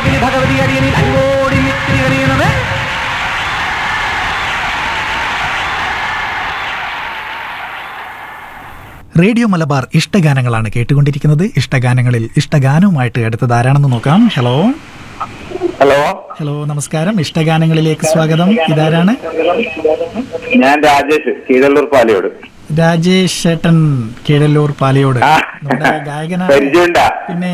ശ്രീ ഭഗവതി അടിയനിൽ അൻപോടി മിത്തിരി അറിയുന്നത് റേഡിയോ മലബാർ ഇഷ്ടഗാനങ്ങളാണ് കേട്ടുകൊണ്ടിരിക്കുന്നത് ഇഷ്ടഗാനങ്ങളിൽ ഇഷ്ടഗാനവുമായിട്ട് അടുത്തത് ആരാണെന്ന് നോക്കാം ഹലോ ഹലോ ഹലോ നമസ്കാരം ഇഷ്ടഗാനങ്ങളിലേക്ക് സ്വാഗതം ഇതാരാണ് ഞാൻ രാജേഷ് കീഴല്ലൂർ പാലയോട് രാജേഷ് ചേട്ടൻ കീഴല്ലൂർ പാലയോട് ആ. നമ്മുടെ ഗായകനാണ് പരിചയമുണ്ടാ പിന്നെ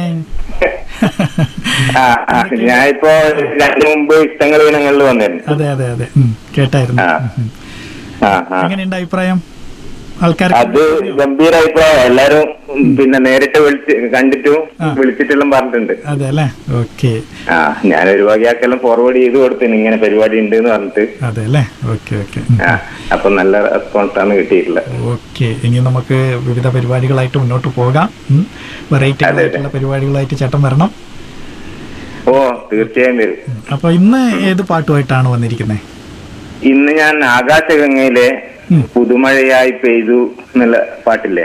ആ ആ, ഞാനിപ്പോ രണ്ടു മുമ്പ് ഇഷ്ടങ്ങൾ ദിനങ്ങളിൽ വന്നിരുന്നു അതെ അതെ അതെ ഉം, കേട്ടായിരുന്നു ആ. ഉം, ഉം. ആ ആ എങ്ങനെയുണ്ട് അഭിപ്രായം ആൾക്കാർ അത് ഗംഭീര അഭിപ്രായം എല്ലാരും പിന്നെ നേരിട്ട് വിളിച്ച് കണ്ടിട്ടും ആ. വിളിച്ചിട്ടെല്ലാം പറഞ്ഞിട്ടുണ്ട് അതെ അല്ലേ ഓക്കെ ആ ഞാൻ ഒരു വകയാക്കെല്ലാം ഫോർവേഡ് ചെയ്ത് കൊടുത്തിന് ഇങ്ങനെ പരിപാടി ഉണ്ട് എന്ന് പറഞ്ഞിട്ട് അതെ അല്ലേ ഓക്കെ ഓക്കെ ആ അപ്പൊ നല്ല റെസ്പോൺസ് ആണ് കിട്ടിയിട്ടുള്ളത് ഓക്കെ ഇനി നമുക്ക് വിവിധ പരിപാടികളായിട്ട് മുന്നോട്ട് പോകാം വെറൈറ്റി അതെ, അതെ. ആയിട്ടുള്ള പരിപാടികളായിട്ട് ചേട്ടൻ വരണം ഓ തീർച്ചയായും വരും അപ്പൊ ഇന്ന് ഏത് പാട്ടുമായിട്ടാണ് വന്നിരിക്കുന്നത് ഇന്ന് ഞാൻ ആകാശഗംഗയിലെ ഉം. പുതുമഴയായി പെയ്തു എന്നുള്ള പാട്ടില്ലേ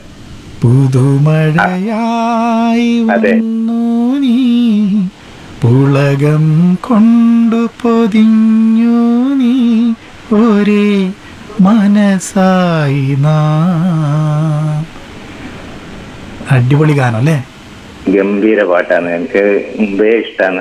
പുതുമഴയായി അതെ. വന്നു നീ പുളകം കൊണ്ടു പൊതിഞ്ഞു നീ ഒരേ മനസ്സായി നാം അടിപൊളി ഗാനം അല്ലേ ഗംഭീര പാട്ടാണ് എനിക്ക് മുമ്പേ ഇഷ്ടമാണ്